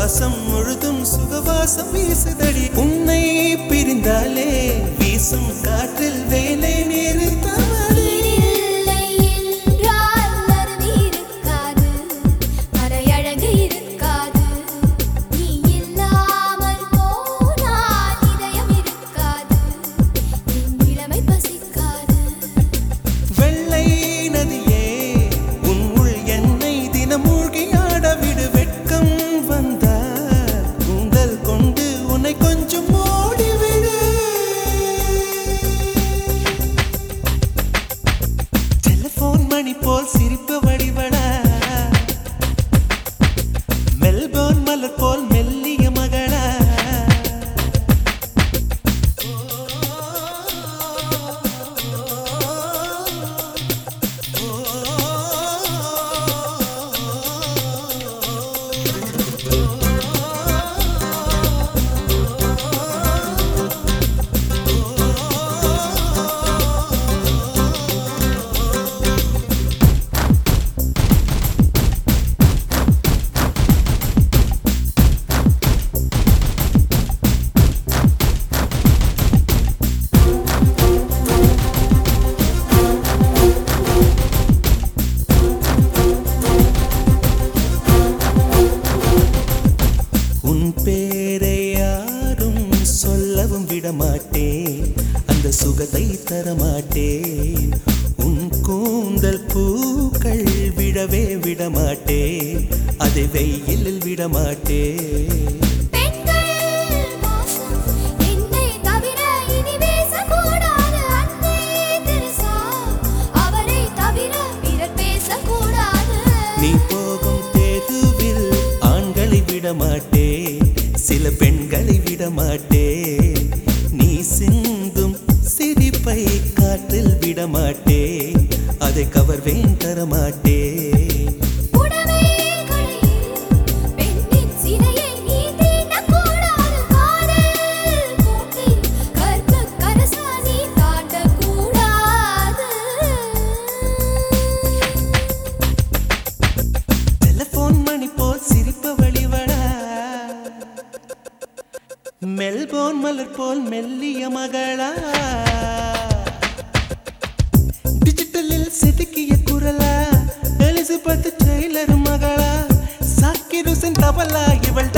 சுவாசம் முழுதும் சுகவாசம் வீசுதடி உன்னை பிரிந்தாலே வீசும் காற்றில் வேலை நிறுத்தமடி இல்லை என்றால் அருவி இருக்காது மறையழகு இருக்காது நீ இல்லாமல் போனால் இதயம் இருக்காது என் இளமை பசிக்காது வெள்ளை நதியே உன் உள் என்னை தினம் மூழ்கி ஆட விடு வெட்கம் வந்தால் உங்கள் கொண்டு உன்னை கொஞ்சம் ஓடிவிடு டெலிபோன் மணி போல் சிரிப்பு வடிவடா மெல்போர்ன் மலர் போல் மெல்லிய மகளா உன் பேரை யாரும் சொல்லவும் விடமாட்டேன் அந்த சுகத்தை தரமாட்டேன் உன் கூந்தல் பூக்கள் விடவே விடமாட்டேன் அதை வெயிலில் விடமாட்டேன் பெண்கள் மோசம் என்னை தவிர இனி பேசக்கூடாது அன்னை தெரசா அவரை தவிர பிறர் பேசக்கூடாது நீ போகும் தெருவில் ஆண்களை விடமாட்டேன் சில பெண்களை விடமாட்டேன் நீ சிந்தும் சிரிப்பை காற்றில் விடமாட்டேன் அதை கவர்வேன் தரமாட்டேன் புடவை கடையில் பெண்ணின் சிலையை நீ தீண்டக்கூடாது காதல் கூட்டில் கற்பு கரசா நீ தாண்டக்கூடாது டெலிபோன் மணி போல் சிரிப்பு வழிவடா மெல்போன் மலர் போல் மெல்லிய மகளா டிஜிட்டலில் செதுக்கிய குரலா எலிசபெத் டெய்லர் மகளா சாக்கிர் ஹுசேன் தபலா இவள்